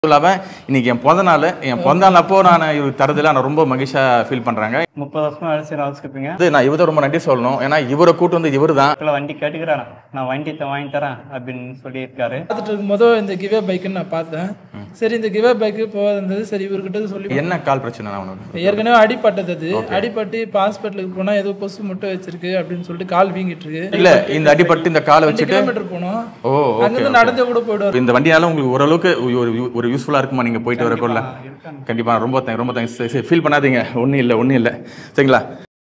இல்லாமல் இன்னைக்கு என் பிறந்த நாள் என் பிறந்த நாள் அப்போ நான் இவர் தரதுல நான் ரொம்ப மகிழ்ச்சியாக ஃபீல் பண்ணுறாங்க முப்பது வருஷமா வேலை செய்கிற ஹவுஸ் கீப்பிங்க இது நான் இவரை ரொம்ப நன்றி சொல்லணும் ஏன்னா இவரை கூட்டு வந்து இவர் தான் இப்போ வண்டி கேட்டுக்கிறான் நான் வண்டி த- வாங்கி தரேன் அப்படின்னு சொல்லியிருக்காரு பார்த்துட்டு இருக்கும்போது இந்த கிவே பைக்குன்னு நான் பார்த்தேன் சரி இந்த கிவே பைக்கு போகாது இருந்தது சரி இவர்கிட்ட சொல்லி என்ன கால் பிரச்சனை நான் உனக்கு ஏற்கனவே அடிபட்டது அது அடிபட்டு இப்போ ஹாஸ்பிட்டலுக்கு போனால் ஏதோ கொசு முட்டை வச்சிருக்கு அப்படின்னு சொல்லிட்டு கால் வீங்கிட்டு இருக்கு இல்லை இந்த அடிபட்டு இந்த காலை ரெண்டு வச்சுட்டு கிலோமீட்டர் போனோம் ஓ ஓகே அங்கிருந்து நடந்தே கூட போயிடுவார் இந்த வண்டியால உங்களுக்கு ஓரளவுக்கு ஒரு ஒரு யூஸ்ஃபுல்லாக இருக்குமா நீங்கள் போயிட்டு வரக்குள்ள கண்டிப்பாக ரொம்ப தேங்க் ரொம்ப தேங்க்ஸ் ஃபீல் பண்ணாதீங்க ஒன்றும் இல்லை ஒன்றும் இல்லை சரிங்களா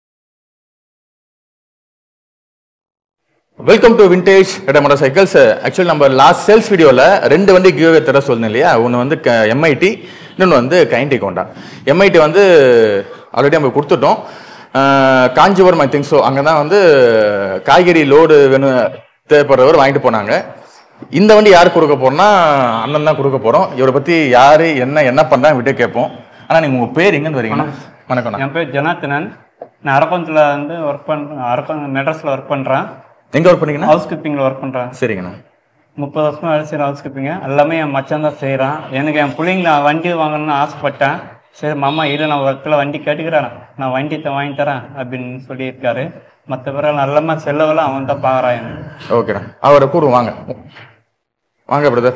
welcome to vintage red motorcycles actually நம்ம லாஸ்ட் சேல்ஸ் வீடியோவில் ரெண்டு வண்டி கிவ்வே தர சொன்னேன் இல்லையா ஒன்று வந்து எம்ஐடி இன்னொன்று வந்து கைண்டி கோண்டா எம்ஐடி வந்து ஆல்ரெடி நம்ம கொடுத்துட்டோம் அஹ், காஞ்சிபுரம் ஐ திங்க் ஸோ அங்கே தான் வந்து காய்கறி லோடு வேணும் தேவைப்படுறவர் வாங்கிட்டு போனாங்க இந்த வண்டி யார் கொடுக்க போறோம்னா அண்ணன் தான் கொடுக்க போகிறோம் இவரை பற்றி யார் என்ன என்ன பண்ணுறாங்க விட்டு கேட்போம் ஆனால் நீங்கள் உங்கள் பேர் எங்கேருந்து வரீங்கண்ணா வணக்கம்ண்ணா என் பேர் ஜனார்த்தனன் நான் அரக்கோணத்தில் வந்து ஒர்க் பண்ணுறேன் அரக்கோணம் மெட்ராஸில் ஒர்க் பண்ணுறேன் எங்கே ஒர்க் பண்ணீங்கன்னா ஹவுஸ் கீப்பிங்கில் ஒர்க் பண்ணுறேன் சரிங்கண்ணா முப்பது வருஷமா வேலை செய்கிற ஹவுஸ் கீப்பிங்க எல்லாமே என் மச்சான் தான் செய்கிறான் எனக்கு என் பிள்ளைங்கள வண்டி வாங்கணும்னு ஆசைப்பட்டேன் சரி மாமா இரு நான் ஒர்க்கில் வண்டி கேட்டுக்கிறேன் நான் வண்டி த- வாங்கி தரேன் அப்படின்னு சொல்லியிருக்காரு மற்ற பிறகு நல்லமா செல்லவெல்லாம் அவன் தான் பார்க்குறான் எனக்கு ஓகேண்ணா அவரை கூறு வாங்க வாங்க பிரதர்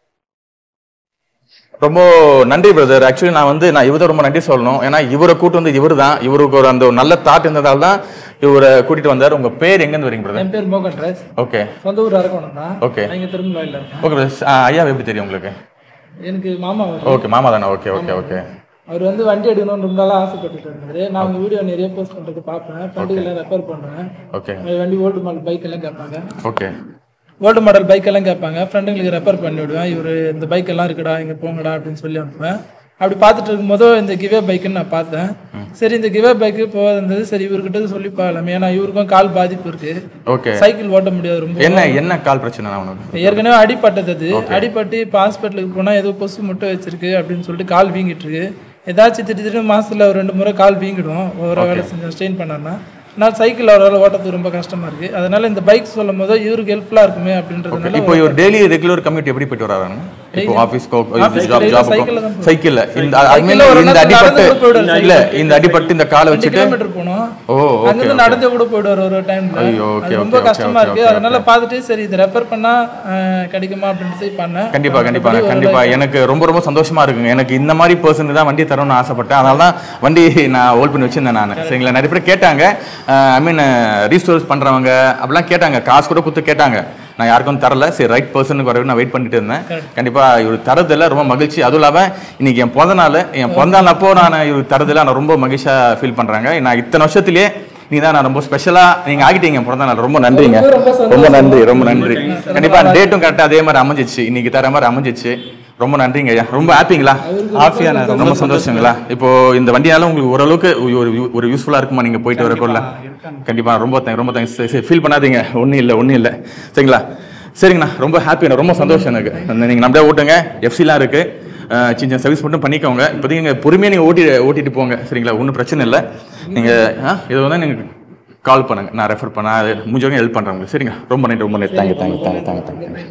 ரொம்ப நன்றி பிரதர் ஆக்சுவலி நான் வந்து நான் இவரை ரொம்ப நன்றி சொல்லணும் ஏன்னா இவரை கூட்டு வந்து இவர் தான் இவருக்கு ஒரு அந்த ஒரு நல்ல தாட் இருந்ததால தான் இவரை கூட்டிட்டு வந்தார் உங்க பேர் எங்கேருந்து வரீங்க பிரதர் என் பேர் மோகன் ராஜ் ஓகே சொந்த ஊர் அரக்கோணம் தான் ஓகே இங்கே திருமலையில் இருக்கேன் ஓகே பிரதர் ஐயா எப்படி தெரியும் உங்களுக்கு எனக்கு மாமா அவர் ஓகே மாமா தானே ஓகே ஓகே ஓகே அவர் வந்து வண்டி எடுக்கணும்னு ரொம்ப நாளாக ஆசைப்பட்டுட்டு இருந்தாரு நான் அவங்க வீடியோ நிறைய போஸ்ட் பண்ணுறது பார்ப்பேன் வண்டிகளை ரெஃபர் பண்ணுவேன் ஓகே வண்டி ஓல்டு மாடல் பைக் எல்லாம் கேட்பாங்க ஓகே ஓல்டு மாடல் பைக் எல்லாம் கேட்பாங்க ஃப்ரெண்டுங்களுக்கு ரெஃபர் பண்ணி விடுவேன் இவர் இந்த பைக் எல்லாம் இருக்குடா இங்கே போங்கடா அப்படின்னு சொல்லி அனுப்புவேன் அப்படி பார்த்துட்டு இருக்கும்போது இந்த கிவே பைக்குன்னு நான் பார்த்தேன் சரி இந்த கிவே பைக்கு போகாது இருந்தது சரி இவர்கிட்ட சொல்லி பார்க்கலாம் ஏன்னா இவருக்கும் கால் பாதிப்பு இருக்கு ஓகே சைக்கிள் ஓட்ட முடியாது ரொம்ப என்ன என்ன கால் பிரச்சனை உனக்கு ஏற்கனவே அடிபட்டது அது அடிபட்டு இப்போ ஹாஸ்பிட்டலுக்கு போனால் ஏதோ கொசு முட்டை வச்சிருக்கு அப்படின்னு சொல்லிட்டு கால் வீங்கிட்டு இருக்கு ஏதாச்சும் திடீர்னு மாசத்துல ஒரு ரெண்டு முறை கால் வீங்கிடும் ஒரு வேலை செஞ்சோம் ஸ்ட்ரெயின் பண்ணார்னா அதனால சைக்கிள் அவரால் ஓட்டத்துக்கு ரொம்ப கஷ்டமா இருக்கு அதனால இந்த பைக் சொல்லும் போது இவருக்கு ஹெல்ப்ஃபுல்லா இருக்குமே அப்படின்றதுனால இப்போ இவர் டெய்லி ரெகுலர் கம்யூனிட்டி எப்படி போயிட்டு வராங்க இப்போ ஆஃபீஸ்க்கோ Office job daily job cycle ல தான் போறாரு. சைக்கிள்ல இந்த I mean, Cycle ல ஒரு இந்த நாள் அடிபட்டு நடந்து கூட போயிடுவாரு இல்ல இந்த அடிபட்டு இந்த காலை ரெண்டு வச்சுட்டு கிலோமீட்டர் போனோம் ஓ ஓகே அங்கிருந்து நடந்தே கூட போயிடுவார் ஒரு டைம்ல ஐயோ, okay, அது ரொம்ப okay, கஷ்டமா okay, இருக்கு okay, அதனால பார்த்துட்டு சரி இதை ரெஃபர் பண்ணா அஹ், கிடைக்குமா அப்படின்ட்டு பண்ணேன் கண்டிப்பா கண்டிப்பா மற்றபடி கண்டிப்பா எனக்கு ரொம்ப ரொம்ப சந்தோஷமா இருக்குங்க எனக்கு இந்த மாதிரி பர்சனுக்கு தான் வண்டி தரணும்னு ஆசைப்பட்டேன் அதனால தான் வண்டி நான் ஹோல்ட் பண்ணி வச்சிருந்தேன் நான் சரிங்களா நிறைய பேர் கேட்டாங்க ஐ மீன் ரீஸ்டோர்ஸ் பண்றவங்க அப்படிலாம் கேட்டாங்க காசு கூட கொடுத்து கேட்டாங்க நான் யாருக்கும் தரல சரி ரைட் பர்சனுக்கு வரவே நான் வெயிட் பண்ணிட்டு இருந்தேன் கண்டிப்பா இவர் தரதில்ல ரொம்ப மகிழ்ச்சி அதுவும் இல்லாம இன்னைக்கு என் பிறந்த நாள் என் பிறந்த நாள் அப்போ நான் இவர் தரதில்ல நான் ரொம்ப மகிழ்ச்சியா ஃபீல் பண்றாங்க நான் இத்தனை வருஷத்துலயே நீங்க தான் நான் ரொம்ப ஸ்பெஷலா நீங்க ஆகிட்டீங்க என் பிறந்த நாள் ரொம்ப நன்றிங்க ரொம்ப நன்றி ரொம்ப நன்றி கண்டிப்பா டேட்டும் கரெக்டா அதே மாதிரி அமைஞ்சிச்சு இன்னைக்கு தர மாதிரி அமைஞ்சிச்சு ரொம்ப நன்றிங்க ஐயா ரொம்ப ஹாப்பிங்களா ஆஃபியான ரொம்ப சந்தோஷங்களா இப்போ இந்த வண்டியால உங்களுக்கு ஓரளவுக்கு ஒரு ஒரு யூஸ்ஃபுல்லா இருக்குமா நீங்க போயிட்டு வரக்குள்ள கண்டிப்பா ரொம்ப தேங்க் ரொம்ப தேங்க்ஸ் ஃபீல் பண்ணாதீங்க ஒன்றும் இல்லை ஒன்றும் இல்லை சரிங்களா சரிங்கண்ணா ரொம்ப ஹாப்பி ரொம்ப சந்தோஷம் எனக்கு அந்த நீங்க நம்மளே ஓட்டுங்க எஃப்சிலாம் இருக்கு அஹ் சின்ன சின்ன சர்வீஸ் மட்டும் பண்ணிக்கோங்க இப்போதைக்கு நீங்கள் பொறுமையாக நீங்கள் ஓட்டி ஓட்டிட்டு போங்க சரிங்களா ஒன்றும் பிரச்சனை இல்லை நீங்கள் இது வந்து நீங்கள் கால் பண்ணுங்க நான் ரெஃபர் பண்ண அது முடிஞ்சவங்க ஹெல்ப் பண்ணுறேன் உங்களுக்கு சரிங்க ரொம்ப நன்றி ரொம்ப நன்றி thank you thank you thank you thank you thank you